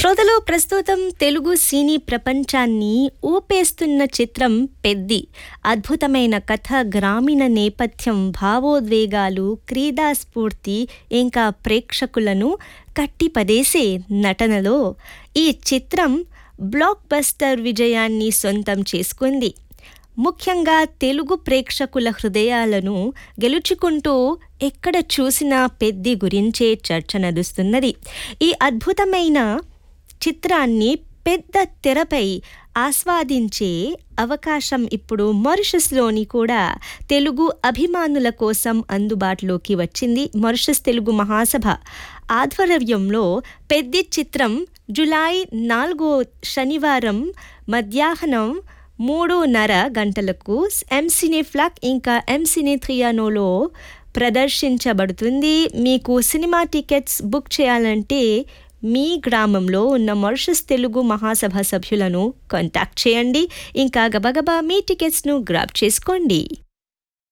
శ్రోతలు ప్రస్తుతం తెలుగు సినీ ప్రపంచాన్ని ఊపేస్తున్న చిత్రం పెద్ది అద్భుతమైన కథ గ్రామీణ నేపథ్యం భావోద్వేగాలు క్రీడా స్ఫూర్తి ఇంకా ప్రేక్షకులను కట్టిపదేసే నటనలో ఈ చిత్రం బ్లాక్ బస్టర్ విజయాన్ని సొంతం చేసుకుంది ముఖ్యంగా తెలుగు ప్రేక్షకుల హృదయాలను గెలుచుకుంటూ ఎక్కడ చూసినా పెద్ది గురించే చర్చ నడుస్తున్నది ఈ అద్భుతమైన చిత్రాన్ని పెద్ద తెరపై ఆస్వాదించే అవకాశం ఇప్పుడు మారిషస్లోని కూడా తెలుగు అభిమానుల కోసం అందుబాటులోకి వచ్చింది మారిషస్ తెలుగు మహాసభ ఆధ్వర్యంలో పెద్ది చిత్రం జులై నాలుగో శనివారం మధ్యాహ్నం మూడున్నర గంటలకు ఎంసినీ ఫ్లాక్ ఇంకా ఎంసినీ థియానోలో ప్రదర్శించబడుతుంది మీకు సినిమా టికెట్స్ బుక్ చేయాలంటే మీ గ్రామంలో ఉన్న మారిషస్ తెలుగు మహాసభ సభ్యులను కాంటాక్ట్ చేయండి ఇంకా గబగబా మీ టికెట్స్ను గ్రాప్ చేసుకోండి